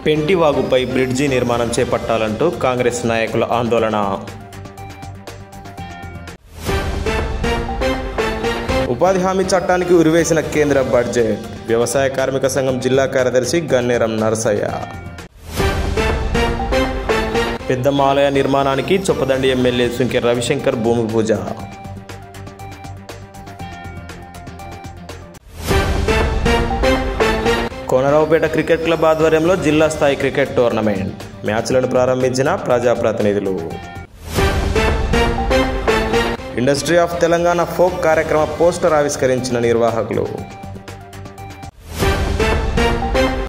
పెంటివాగుపై bridge నిర్మాణం చేపట్టాలంటూ కాంగ్రెస్ నాయకుల ఆందోళన ఉపాధి హామీ చట్టానికి ఉరివేసిన కేంద్ర బడ్జెట్ వ్యవసాయ కార్మిక సంఘం జిల్లా కార్యదర్శి గన్నేరం నరసయ్య పెద్దమ్మ ఆలయ నిర్మాణానికి చొప్పదండి ఎమ్మెల్యే సుంకె రవిశంకర్ భూమి పూజ కోనరావుపేట క్రికెట్ క్లబ్ ఆధ్వర్యంలో జిల్లా స్థాయి క్రికెట్ టోర్నమెంట్ మ్యాచ్లను ప్రారంభించిన ప్రజాప్రతినిధులు ఇండస్ట్రీ ఆఫ్ తెలంగాణ ఫోక్ కార్యక్రమ పోస్టర్ ఆవిష్కరించిన నిర్వాహకులు